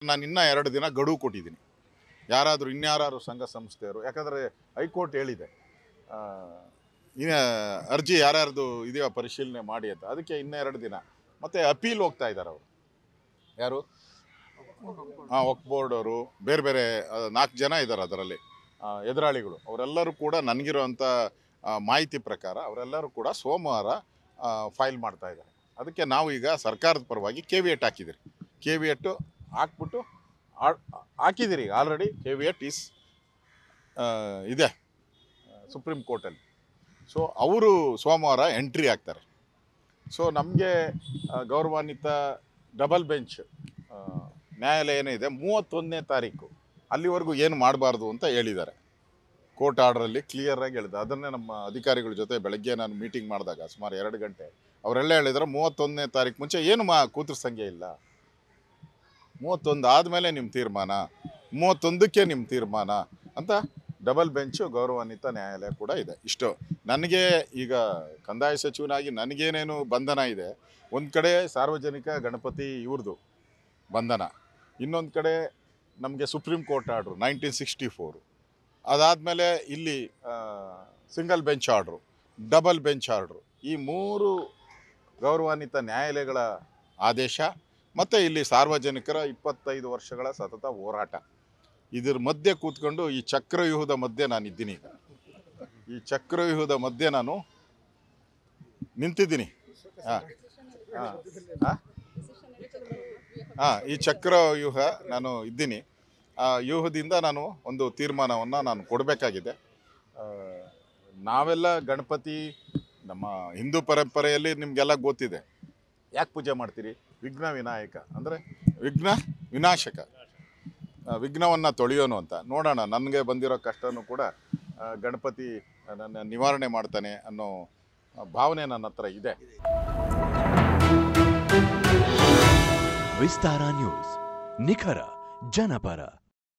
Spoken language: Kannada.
ನಾನು ಇನ್ನೂ ಎರಡು ದಿನ ಗಡುವು ಕೊಟ್ಟಿದ್ದೀನಿ ಯಾರಾದರೂ ಇನ್ಯಾರು ಸಂಘ ಸಂಸ್ಥೆಯವರು ಯಾಕಂದರೆ ಹೈಕೋರ್ಟ್ ಹೇಳಿದೆ ಆ, ಇನ್ನ ಅರ್ಜಿ ಯಾರ್ಯಾರ್ದು ಇದೆಯೋ ಪರಿಶೀಲನೆ ಮಾಡಿ ಅಂತ ಅದಕ್ಕೆ ಇನ್ನೆರಡು ದಿನ ಮತ್ತು ಅಪೀಲ್ ಹೋಗ್ತಾ ಇದ್ದಾರೆ ಅವರು ಯಾರು ಹಾಂ ವಕ್ ಬೋರ್ಡ್ ಅವರು ಬೇರೆ ಬೇರೆ ನಾಲ್ಕು ಜನ ಇದ್ದಾರೆ ಅದರಲ್ಲಿ ಆ, ಎದುರಾಳಿಗಳು ಅವರೆಲ್ಲರೂ ಕೂಡ ನನಗಿರುವಂಥ ಮಾಹಿತಿ ಪ್ರಕಾರ ಅವರೆಲ್ಲರೂ ಕೂಡ ಸೋಮವಾರ ಫೈಲ್ ಮಾಡ್ತಾ ಇದ್ದಾರೆ ಅದಕ್ಕೆ ನಾವು ಈಗ ಸರ್ಕಾರದ ಪರವಾಗಿ ಕೆ ವಿ ಎಟ್ ಹಾಕಿದಿರಿ ಕೆ ವಿ ಎಟ್ಟು ಹಾಕ್ಬಿಟ್ಟು ಆ- ಹಾಕಿದಿರಿ already K V eight is ಇದೆ ಸುಪ್ರೀಂ ಕೋರ್ಟಲ್ಲಿ ಸೊ ಅವರು ಸೋಮವಾರ ಎಂಟ್ರಿ ಆಗ್ತಾರೆ ಸೊ ನಮಗೆ ಗೌರವಾನ್ವಿತ ಡಬಲ್ ಬೆಂಚ್ ಆ, ನ್ಯಾಯಾಲಯ ಏನಿದೆ ಮೂವತ್ತೊಂದನೇ ತಾರೀಕು ಅಲ್ಲಿವರೆಗೂ ಏನು ಮಾಡಬಾರ್ದು ಅಂತ ಹೇಳಿದ್ದಾರೆ ಕೋರ್ಟ್ ಆರ್ಡ್ರಲ್ಲಿ ಕ್ಲಿಯರಾಗಿ ಹೇಳಿದೆ ಅದನ್ನೇ ನಮ್ಮ ಅಧಿಕಾರಿಗಳ ಜೊತೆ ಬೆಳಗ್ಗೆ ನಾನು ಮೀಟಿಂಗ್ ಮಾಡಿದಾಗ ಸುಮಾರು ಎರಡು ಗಂಟೆ ಅವರೆಲ್ಲ ಹೇಳಿದ್ರು ಮೂವತ್ತೊಂದನೇ ತಾರೀಕು ಮುಂಚೆ ಏನು ಮಾ ಕೂತ್ರ ಸಂಖ್ಯೆ ಇಲ್ಲ ಮೂವತ್ತೊಂದು ಆದಮೇಲೆ ನಿಮ್ಮ ತೀರ್ಮಾನ ಮೂವತ್ತೊಂದಕ್ಕೆ ನಿಮ್ಮ ತೀರ್ಮಾನ ಅಂತ ಡಬಲ್ ಬೆಂಚು ಗೌರವಾನ್ವಿತ ನ್ಯಾಯಾಲಯ ಕೂಡ ಇದೆ ಇಷ್ಟು ನನಗೆ ಈಗ ಕಂದಾಯ ಸಚಿವನಾಗಿ ನನಗೇನೇನು ಬಂಧನ ಇದೆ ಒಂದು ಕಡೆ ಸಾರ್ವಜನಿಕ ಗಣಪತಿ ಇವ್ರದ್ದು ಬಂಧನ ಇನ್ನೊಂದು ಕಡೆ ನಮಗೆ supreme court order nineteen sixty four ಅದಾದಮೇಲೆ ಇಲ್ಲಿ single bench order double bench order ಈ ಮೂರು ಗೌರವಾನ್ವಿತ ನ್ಯಾಯಾಲಯಗಳ ಆದೇಶ ಮತ್ತು ಇಲ್ಲಿ ಸಾರ್ವಜನಿಕರ ಇಪ್ಪತ್ತೈದು ವರ್ಷಗಳ ಸತತ ಹೋರಾಟ ಇದ್ರ ಮಧ್ಯೆ ಕೂತ್ಕೊಂಡು ಈ ಚಕ್ರವ್ಯೂಹದ ಮಧ್ಯೆ ನಾನು ಇದ್ದೀನಿ ಈಗ ಈ ಚಕ್ರವ್ಯೂಹದ ಮಧ್ಯೆ ನಾನು ನಿಂತಿದ್ದೀನಿ ಹಾಂ ಹಾಂ ಹಾಂ ಈ ಚಕ್ರವ್ಯೂಹ ನಾನು ಇದ್ದೀನಿ ಆ ವ್ಯೂಹದಿಂದ ನಾನು ಒಂದು ತೀರ್ಮಾನವನ್ನು ನಾನು ಕೊಡಬೇಕಾಗಿದೆ ಆ, ನಾವೆಲ್ಲ ಗಣಪತಿ ನಮ್ಮ ಹಿಂದೂ ಪರಂಪರೆಯಲ್ಲಿ ನಿಮಗೆಲ್ಲ ಗೊತ್ತಿದೆ ಯಾಕೆ ಪೂಜೆ ಮಾಡ್ತೀರಿ ವಿಘ್ನ ವಿನಾಯಕ ಅಂದರೆ ವಿಘ್ನ ವಿನಾಶಕ ವಿಘ್ನವನ್ನು ತೊಳೆಯೋನು ಅಂತ ನೋಡೋಣ ನನಗೆ ಬಂದಿರೋ ಕಷ್ಟನೂ ಕೂಡ ಆ, ಗಣಪತಿ ನನ್ನ ನಿವಾರಣೆ ಮಾಡ್ತಾನೆ ಅನ್ನೋ ಆ, ಭಾವನೆ ನನ್ನ ಹತ್ರ ಇದೆ ವಿಸ್ತಾರ ನ್ಯೂಸ್ ನಿಖರ ಜನಪರ